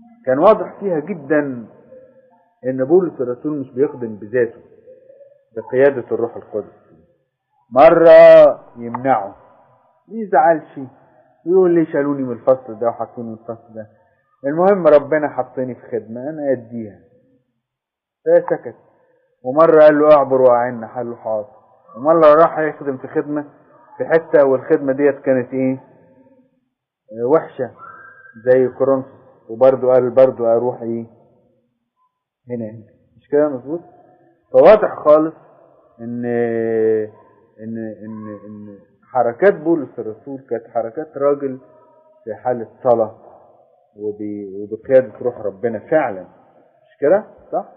كان واضح فيها جدا ان بولس الرسول مش بيخدم بذاته بقيادة الروح القدس مرة يمنعه ما يزعلش يقول لي شالوني من الفصل ده وحطوني من الفصل ده المهم ربنا حطني في خدمة انا اديها فسكت ومرة قال له اعبر واعنا قال له حاضر ومرة راح يخدم في خدمة في حتة والخدمة ديت كانت ايه آه، وحشة زي كورنثوس وبرضه قال برضه اروح ايه هنا هنا مش كده مظبوط فواضح خالص ان ان ان ان حركات بولس الرسول كانت حركات راجل في حالة صلاة وب- وبقيادة روح ربنا فعلا مش كده صح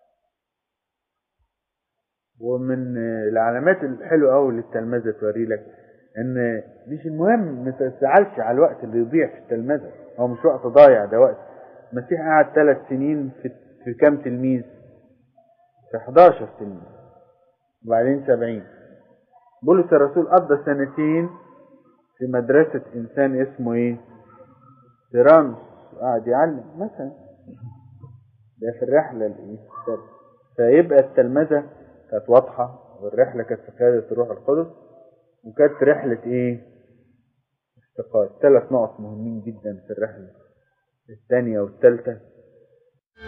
ومن العلامات الحلوة قوي للتلمذة توري لك ان مش المهم ما تزعلش على الوقت اللي يضيع في التلمذة هو مش وقت ضايع ده وقت المسيح قعد ثلاث سنين في في كام تلميذ في 11 تلميذ وبعدين 70 بولس الرسول قضى سنتين في مدرسة إنسان اسمه إيه؟ تيرانوس قعد يعلم مثلا ده في الرحلة الإيه؟ فيبقى التلمذة كانت واضحة والرحلة كانت في قيادة الروح القدس وكانت رحلة إيه؟ افتقاد ثلاث نقط مهمين جدا في الرحلة الثانية والثالثة